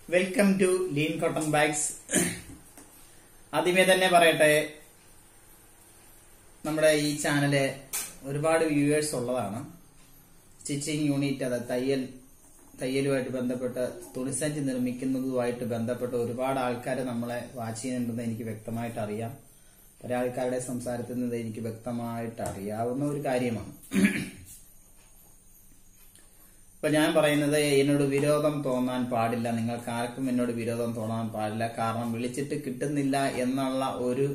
welcome to Lean cotton bags ആദ്യമേ തന്നെ പറയട്ടെ നമ്മുടെ ഈ ചാനല് ഒരുപാട് വ്യൂവേഴ്സ് ഉള്ളതാണ് സ്റ്റിച്ചിങ് യൂണിറ്റ് അത് തയ്യൽ തയ്യലുമായിട്ട് ബന്ധപ്പെട്ട് തുണിസഞ്ചി നിർമ്മിക്കുന്നതുമായിട്ട് ബന്ധപ്പെട്ട് ഒരുപാട് ആൾക്കാർ നമ്മളെ വാച്ച് ചെയ്യുന്നുണ്ടെന്ന് എനിക്ക് വ്യക്തമായിട്ട് അറിയാം പല ആൾക്കാരുടെ സംസാരത്തിൽ നിന്ന് എനിക്ക് വ്യക്തമായിട്ട് അറിയാവുന്ന ഒരു കാര്യമാണ് ഇപ്പൊ ഞാൻ പറയുന്നത് എന്നോട് വിരോധം തോന്നാൻ പാടില്ല നിങ്ങൾക്ക് ആർക്കും എന്നോട് വിരോധം തോന്നാൻ പാടില്ല കാരണം വിളിച്ചിട്ട് കിട്ടുന്നില്ല എന്നുള്ള ഒരു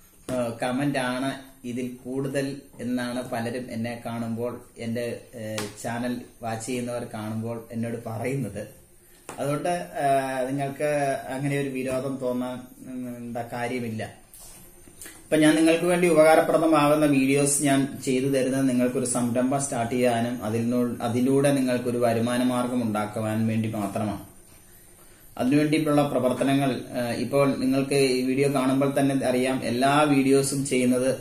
കമന്റ് ആണ് ഇതിൽ കൂടുതൽ എന്നാണ് പലരും എന്നെ കാണുമ്പോൾ എന്റെ ഏഹ്, ചാനൽ വാച്ച് ചെയ്യുന്നവർ കാണുമ്പോൾ എന്നോട് പറയുന്നത് അതുകൊണ്ട് ഏഹ്, നിങ്ങൾക്ക് അങ്ങനെ ഒരു വിരോധം തോന്നാൻ ഉം, എന്താ കാര്യമില്ല ഇപ്പൊ ഞാൻ നിങ്ങൾക്ക് വേണ്ടി ഉപകാരപ്രദമാകുന്ന വീഡിയോസ് ഞാൻ ചെയ്തു തരുന്നത് നിങ്ങൾക്കൊരു സംരംഭം സ്റ്റാർട്ട് ചെയ്യാനും അതിനു അതിലൂടെ നിങ്ങൾക്കൊരു വരുമാന മാർഗം ഉണ്ടാക്കുവാൻ വേണ്ടി മാത്രമാണ് അതിനുവേണ്ടിയിട്ടുള്ള പ്രവർത്തനങ്ങൾ ഏഹ്, ഇപ്പോൾ നിങ്ങൾക്ക് ഈ വീഡിയോ കാണുമ്പോൾ തന്നെ അറിയാം എല്ലാ വീഡിയോസും ചെയ്യുന്നത്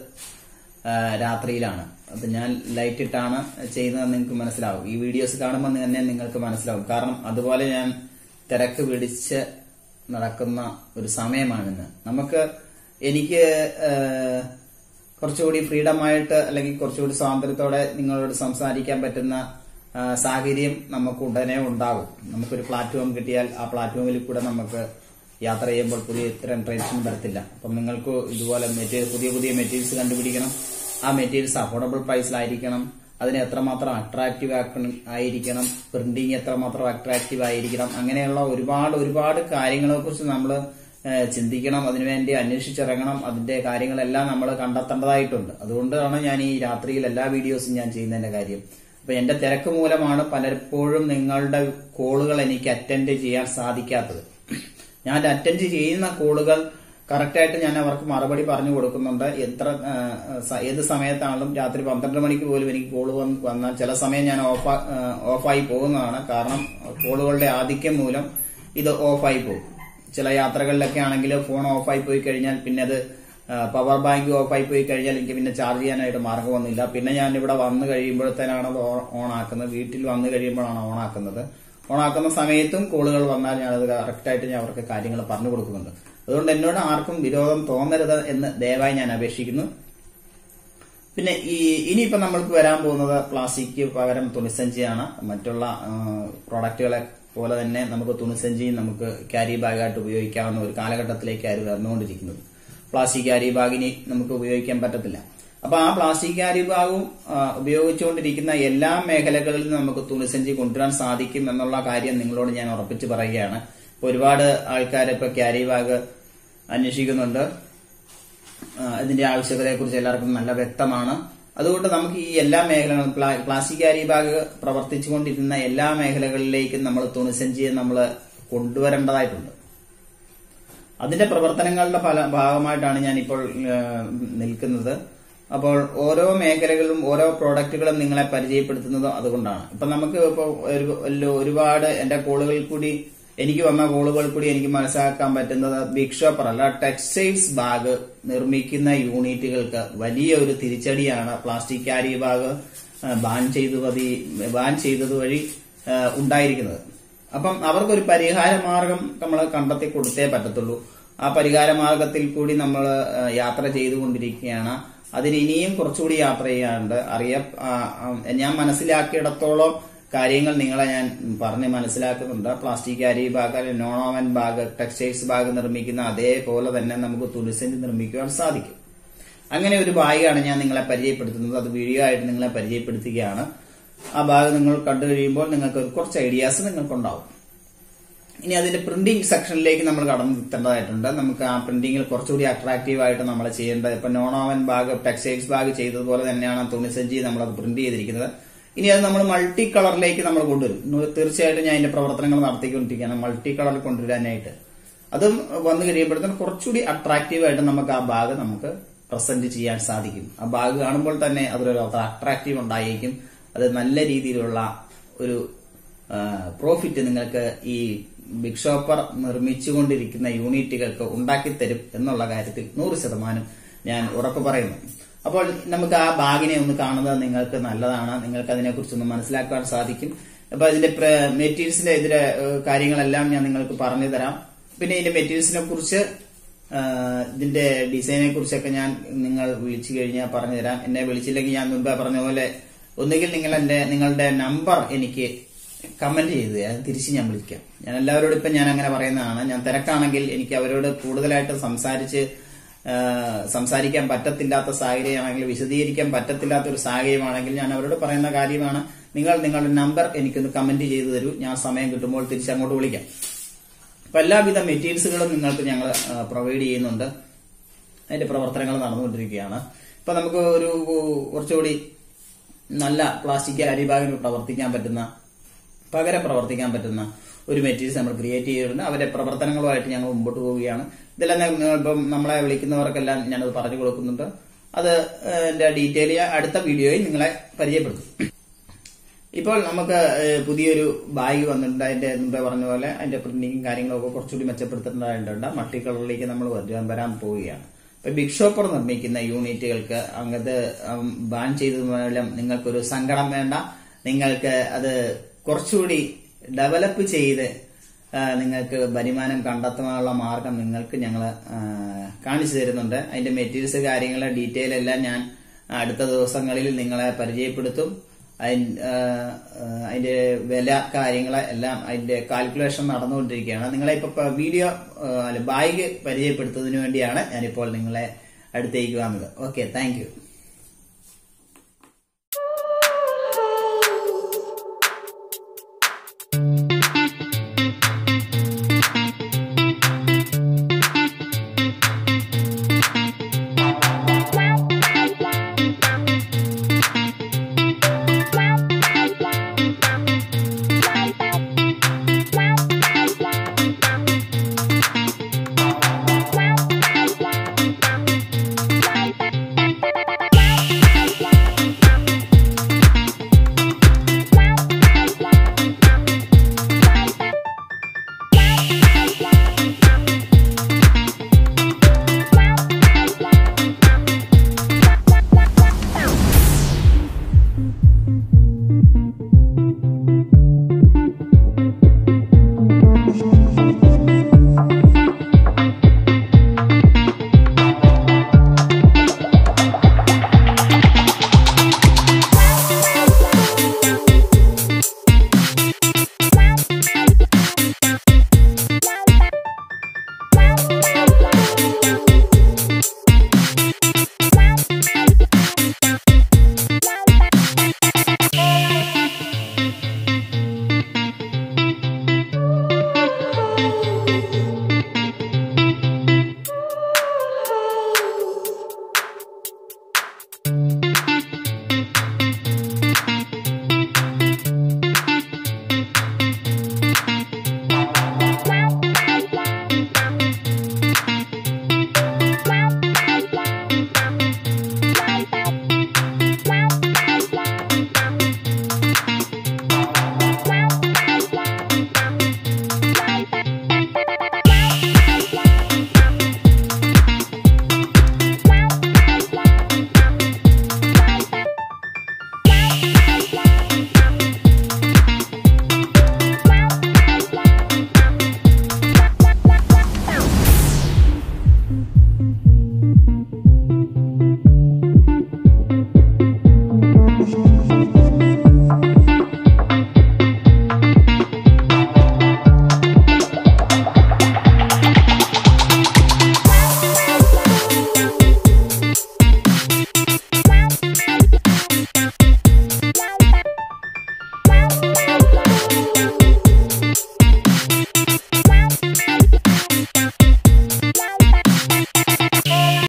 ഏഹ്, രാത്രിയിലാണ് അത് ഞാൻ ലൈറ്റ് ഇട്ടാണ് ചെയ്യുന്നത് നിങ്ങൾക്ക് മനസ്സിലാവും ഈ വീഡിയോസ് കാണുമ്പോൾ തന്നെ നിങ്ങൾക്ക് മനസ്സിലാവും കാരണം അതുപോലെ ഞാൻ തിരക്ക് പിടിച്ച് നടക്കുന്ന ഒരു സമയമാണിന്ന് നമുക്ക് എനിക്ക് ഏഹ്, കുറച്ചുകൂടി ഫ്രീഡം ആയിട്ട് അല്ലെങ്കിൽ കുറച്ചുകൂടി സ്വാതന്ത്ര്യത്തോടെ നിങ്ങളോട് സംസാരിക്കാൻ പറ്റുന്ന ആ, സാഹചര്യം നമുക്ക് ഉടനെ ഉണ്ടാകും നമുക്കൊരു പ്ലാറ്റ്ഫോം കിട്ടിയാൽ ആ പ്ലാറ്റ്ഫോമിൽ കൂടെ നമുക്ക് യാത്ര ചെയ്യുമ്പോൾ പുതിയ ഇത്തരം ടെൻഷൻ വരത്തില്ല അപ്പം നിങ്ങൾക്ക് ഇതുപോലെ മെറ്റീരിയൽ പുതിയ പുതിയ മെറ്റീരിയൽസ് കണ്ടുപിടിക്കണം ആ മെറ്റീരിയൽസ് അഫോർഡബിൾ പ്രൈസിലായിരിക്കണം അതിന് എത്രമാത്രം അട്രാക്റ്റീവ് ആയിരിക്കണം പ്രിന്റിങ് എത്രമാത്രം അട്രാക്റ്റീവ് ആയിരിക്കണം അങ്ങനെയുള്ള ഒരുപാട് ഒരുപാട് കാര്യങ്ങളെ കുറിച്ച് നമ്മൾ ചിന്തിക്കണം അതിനുവേണ്ടി അന്വേഷിച്ചിറങ്ങണം അതിന്റെ കാര്യങ്ങളെല്ലാം നമ്മൾ കണ്ടെത്തേണ്ടതായിട്ടുണ്ട് അതുകൊണ്ടാണ് ഞാൻ ഈ രാത്രിയിൽ എല്ലാ വീഡിയോസും ഞാൻ ചെയ്യുന്നതിന്റെ കാര്യം അപ്പൊ എന്റെ തിരക്ക് മൂലമാണ് പലപ്പോഴും നിങ്ങളുടെ കോളുകൾ എനിക്ക് അറ്റൻഡ് ചെയ്യാൻ സാധിക്കാത്തത് ഞാൻ അറ്റൻഡ് ചെയ്യുന്ന കോളുകൾ കറക്റ്റായിട്ട് ഞാൻ അവർക്ക് മറുപടി പറഞ്ഞു കൊടുക്കുന്നുണ്ട് എത്ര ആ, സ- ഏത് സമയത്താണെങ്കിലും രാത്രി പന്ത്രണ്ട് മണിക്ക് പോലും എനിക്ക് കോള് വന്നാൽ ചില സമയം ഞാൻ ഓഫ് ഓഫായി പോകുന്നതാണ് കാരണം കോളുകളുടെ ആധിക്യം മൂലം ഇത് ഓഫായി പോകും ചില യാത്രകളിലൊക്കെ ആണെങ്കിൽ ഫോൺ ഓഫായി പോയി കഴിഞ്ഞാൽ പിന്നെ അത് പവർ ബാങ്ക് ഓഫായി പോയി കഴിഞ്ഞാൽ എനിക്ക് പിന്നെ ചാർജ് ചെയ്യാനായിട്ട് മാർഗമൊന്നുമില്ല പിന്നെ ഞാൻ ഇവിടെ വന്നു കഴിയുമ്പോഴത്തേനാണ് അത് ഓൺ ആക്കുന്നത് വീട്ടിൽ വന്നു കഴിയുമ്പോഴാണ് ഓൺ ആക്കുന്നത് ഓൺ ആക്കുന്ന സമയത്തും കോളുകൾ വന്നാൽ ഞാനത് കറക്റ്റായിട്ട് ഞാൻ അവർക്ക് കാര്യങ്ങൾ പറഞ്ഞു കൊടുക്കുന്നുണ്ട് അതുകൊണ്ട് എന്നോട് ആർക്കും വിരോധം തോന്നരുത് എന്ന് ദയവായി ഞാൻ അപേക്ഷിക്കുന്നു പിന്നെ ഈ ഇനിയിപ്പോ നമ്മൾക്ക് വരാൻ പോകുന്നത് പ്ലാസ്റ്റിക് പകരം തുണിസഞ്ചിയാണ് മറ്റുള്ള ആ, പ്രോഡക്റ്റുകളെ പോലെ തന്നെ നമുക്ക് തുണിസഞ്ചിയും നമുക്ക് ക്യാരി ബാഗായിട്ട് ഉപയോഗിക്കാവുന്ന ഒരു കാലഘട്ടത്തിലേക്കാണ് വന്നുകൊണ്ടിരിക്കുന്നത് പ്ലാസ്റ്റിക് ക്യാരി ബാഗിന് നമുക്ക് ഉപയോഗിക്കാൻ പറ്റത്തില്ല അപ്പൊ ആ പ്ലാസ്റ്റിക് ക്യാരി ബാഗും ആ, ഉപയോഗിച്ചുകൊണ്ടിരിക്കുന്ന എല്ലാ മേഖലകളിലും നമുക്ക് തുണിസഞ്ചി കൊണ്ടുവരാൻ സാധിക്കും എന്നുള്ള കാര്യം നിങ്ങളോട് ഞാൻ ഉറപ്പിച്ച് പറയുകയാണ് ഇപ്പൊ ഒരുപാട് ആൾക്കാർ ഇപ്പൊ ക്യാരി ബാഗ് അന്വേഷിക്കുന്നുണ്ട് ആ, ഇതിന്റെ ആവശ്യകതയെ കുറിച്ച് എല്ലാവർക്കും നല്ല വ്യക്തമാണ് അതുകൊണ്ട് നമുക്ക് ഈ എല്ലാ മേഖലകളും പ്ലാ- പ്ലാസ്റ്റിക് ക്യാരി ബാഗ് പ്രവർത്തിച്ചുകൊണ്ടിരുന്ന എല്ലാ മേഖലകളിലേക്കും നമ്മൾ തുണിസഞ്ചിയെ നമ്മൾ കൊണ്ടുവരേണ്ടതായിട്ടുണ്ട് അതിന്റെ പ്രവർത്തനങ്ങളുടെ ഫല ഭാഗമായിട്ടാണ് ഞാൻ ഇപ്പോൾ നിൽക്കുന്നത് അപ്പോൾ ഓരോ മേഖലകളിലും ഓരോ പ്രോഡക്റ്റുകളും നിങ്ങളെ പരിചയപ്പെടുത്തുന്നത് അതുകൊണ്ടാണ് ഇപ്പൊ നമുക്ക് ഇപ്പൊ ഒരു ഒരു- ഒരുപാട് എന്റെ കോളുകളിൽ കൂടി എനിക്ക് വന്ന കോളുകൾ കൂടി എനിക്ക് മനസ്സിലാക്കാൻ പറ്റുന്നത് ബിഗ് ഷോപ്പർ അല്ല ടെക്സ്റ്റൈൽസ് ബാഗ് നിർമ്മിക്കുന്ന യൂണിറ്റുകൾക്ക് വലിയ ഒരു തിരിച്ചടിയാണ് പ്ലാസ്റ്റിക് ക്യാരി ബാഗ് ബാൻ ചെയ്തു മതി ബാൻ ചെയ്തത് വഴി ആ, ഉണ്ടായിരിക്കുന്നത് അപ്പം അവർക്കൊരു പരിഹാര മാർഗം നമ്മൾ കണ്ടെത്തി കൊടുത്തേ പറ്റത്തുള്ളൂ ആ പരിഹാര മാർഗത്തിൽ കൂടി നമ്മൾ യാത്ര ചെയ്തുകൊണ്ടിരിക്കുകയാണ് അതിന് ഇനിയും കുറച്ചുകൂടി യാത്ര ചെയ്യാനുണ്ട് അറിയ ആ, ആ, ഞാൻ മനസ്സിലാക്കിയിടത്തോളം കാര്യങ്ങൾ നിങ്ങളെ ഞാൻ പറഞ്ഞ് മനസ്സിലാക്കുന്നുണ്ട് പ്ലാസ്റ്റിക് ക്യാരി ബാഗ് അല്ലെങ്കിൽ non woven bag textiles bag നിർമ്മിക്കുന്ന അതേപോലെ തന്നെ നമുക്ക് തുണിസഞ്ചി നിർമ്മിക്കുവാൻ സാധിക്കും അങ്ങനെ ഒരു ബാഗാണ് ഞാൻ നിങ്ങളെ പരിചയപ്പെടുത്തുന്നത് അത് വീഡിയോ ആയിട്ട് നിങ്ങളെ പരിചയപ്പെടുത്തുകയാണ് ആ ബാഗ് നിങ്ങൾ കണ്ടു കഴിയുമ്പോൾ നിങ്ങൾക്ക് ഒരു കുറച്ച് ഐഡിയാസ് നിങ്ങൾക്കുണ്ടാവും ഇനി അതിന്റെ പ്രിന്റിംഗ് സെക്ഷനിലേക്ക് നമ്മൾ കടന്നെത്തേണ്ടതായിട്ടുണ്ട് നമുക്ക് ആ പ്രിന്റിംഗിൽ കുറച്ചുകൂടി അട്രാക്റ്റീവ് ആയിട്ട് നമ്മൾ ചെയ്യേണ്ടത് ഇപ്പൊ non woven bag textiles bag ചെയ്തതുപോലെ തന്നെയാണ് തുണിസഞ്ചി നമ്മൾ അത് പ്രിന്റ് ചെയ്തിരിക്കുന്നത് ഇനി അത് നമ്മൾ മൾട്ടി കളറിലേക്ക് നമ്മൾ കൊണ്ടുവരും ഇന്ന് തീർച്ചയായിട്ടും ഞാൻ അതിന്റെ പ്രവർത്തനങ്ങൾ നടത്തിക്കൊണ്ടിരിക്കുകയാണ് മൾട്ടി കളറിൽ കൊണ്ടുവരാനായിട്ട് അതും വന്നു കഴിയുമ്പോഴത്തേന് കുറച്ചുകൂടി അട്രാക്റ്റീവ് ആയിട്ട് നമുക്ക് ആ ബാഗ് നമുക്ക് പ്രസന്റ് ചെയ്യാൻ സാധിക്കും ആ ബാഗ് കാണുമ്പോൾ തന്നെ അതൊരു അട്രാക്റ്റീവ് ഉണ്ടായിരിക്കും അത് നല്ല രീതിയിലുള്ള ഒരു പ്രോഫിറ്റ് നിങ്ങൾക്ക് ഈ ബിഗ് ഷോപ്പർ നിർമ്മിച്ചുകൊണ്ടിരിക്കുന്ന യൂണിറ്റുകൾക്ക് ഉണ്ടാക്കിത്തരും എന്നുള്ള കാര്യത്തിൽ നൂറ് ശതമാനം ഞാൻ ഉറപ്പ് പറയുന്നു അപ്പോൾ നമുക്ക് ആ ബാഗിനെ ഒന്ന് കാണുന്നത് നിങ്ങൾക്ക് നല്ലതാണ് നിങ്ങൾക്ക് അതിനെക്കുറിച്ചൊന്ന് മനസ്സിലാക്കാൻ സാധിക്കും അപ്പൊ അതിന്റെ മെറ്റീരിയൽസിന്റെ ഇതിലെ ഏഹ്, കാര്യങ്ങളെല്ലാം ഞാൻ നിങ്ങൾക്ക് പറഞ്ഞു തരാം പിന്നെ ഇതിന്റെ മെറ്റീരിയൽസിനെ കുറിച്ച് ആഹ്, ഇതിന്റെ ഡിസൈനെ കുറിച്ചൊക്കെ ഞാൻ നിങ്ങൾ വിളിച്ചു കഴിഞ്ഞാൽ പറഞ്ഞു തരാം എന്നെ വിളിച്ചില്ലെങ്കിൽ ഞാൻ മുൻപേ പറഞ്ഞ പോലെ ഒന്നുകിൽ നിങ്ങൾ എന്റെ നിങ്ങളുടെ നമ്പർ എനിക്ക് കമന്റ് ചെയ്ത് അത് തിരിച്ച് ഞാൻ വിളിക്കാം ഞാൻ എല്ലാവരോടും ഇപ്പം ഞാൻ അങ്ങനെ പറയുന്നതാണ് ഞാൻ തിരക്കാണെങ്കിൽ എനിക്ക് അവരോട് കൂടുതലായിട്ട് സംസാരിച്ച് ആ, സംസാരിക്കാൻ പറ്റത്തില്ലാത്ത സാഹചര്യമാണെങ്കിൽ വിശദീകരിക്കാൻ പറ്റത്തില്ലാത്ത ഒരു സാഹചര്യമാണെങ്കിൽ ഞാൻ അവരോട് പറയുന്ന കാര്യമാണ് നിങ്ങൾ നിങ്ങളുടെ നമ്പർ എനിക്കൊന്ന് കമന്റ് ചെയ്തു തരൂ ഞാൻ സമയം കിട്ടുമ്പോൾ തിരിച്ചങ്ങോട്ട് വിളിക്കാം അപ്പൊ എല്ലാവിധ മെറ്റീരിയൽസുകളും നിങ്ങൾക്ക് ഞങ്ങൾ പ്രൊവൈഡ് ചെയ്യുന്നുണ്ട് അതിന്റെ പ്രവർത്തനങ്ങൾ നടന്നുകൊണ്ടിരിക്കുകയാണ് ഇപ്പൊ നമുക്ക് ഒരു കുറച്ചുകൂടി നല്ല പ്ലാസ്റ്റിക് അരിഭാഗം പ്രവർത്തിക്കാൻ പറ്റുന്ന പകരം പ്രവർത്തിക്കാൻ പറ്റുന്ന ഒരു മെറ്റീരിയൽസ് നമ്മൾ ക്രിയേറ്റ് ചെയ്തിട്ടുണ്ട് അവരുടെ പ്രവർത്തനങ്ങളുമായിട്ട് ഞങ്ങൾ മുമ്പോട്ട് പോവുകയാണ് ഇതെല്ലാം ഞാൻ ഇപ്പം നമ്മളെ വിളിക്കുന്നവർക്കെല്ലാം ഞാനത് പറഞ്ഞു കൊടുക്കുന്നുണ്ട് അത് ഏഹ്, എന്റെ ഡീറ്റെയിൽ അടുത്ത വീഡിയോയിൽ നിങ്ങളെ പരിചയപ്പെടുത്തും ഇപ്പോൾ നമുക്ക് ഏഹ്, പുതിയൊരു ബാഗ് വന്നിട്ടുണ്ട് അതിന്റെ മുമ്പേ പറഞ്ഞ പോലെ അതിന്റെ പ്രിന്റിങ്ങും കാര്യങ്ങളൊക്കെ കുറച്ചുകൂടി മെച്ചപ്പെടുത്തേണ്ടതായിട്ടുണ്ട് മൾട്ടി കളറിലേക്ക് നമ്മൾ വരാൻ വരാൻ പോവുകയാണ് ഇപ്പൊ ബിഗ് ഷോപ്പർ നിർമ്മിക്കുന്ന യൂണിറ്റുകൾക്ക് അങ്ങത് ബാൻ ചെയ്തത് മൂലം നിങ്ങൾക്കൊരു സങ്കടം വേണ്ട നിങ്ങൾക്ക് അത് കുറച്ചുകൂടി ഡെവലപ്പ് ചെയ്ത് ആ, നിങ്ങൾക്ക് വരുമാനം കണ്ടെത്താനുള്ള മാർഗം നിങ്ങൾക്ക് ഞങ്ങൾ കാണിച്ചു തരുന്നുണ്ട് അതിന്റെ മെറ്റീരിയൽസ് കാര്യങ്ങൾ ഡീറ്റെയിൽ എല്ലാം ഞാൻ അടുത്ത ദിവസങ്ങളിൽ നിങ്ങളെ പരിചയപ്പെടുത്തും അതിൻ- ആ, ആ, അതിന്റെ വില കാര്യങ്ങള് എല്ലാം അതിന്റെ കാൽക്കുലേഷൻ നടന്നുകൊണ്ടിരിക്കുകയാണ് നിങ്ങളെ ഇപ്പൊ വീഡിയോ ആ, അല്ല ബാഗ് പരിചയപ്പെടുത്തുന്നതിന് വേണ്ടിയാണ് ഞാനിപ്പോൾ നിങ്ങളെ അടുത്തേക്ക് വന്നത് ഓക്കെ താങ്ക് യു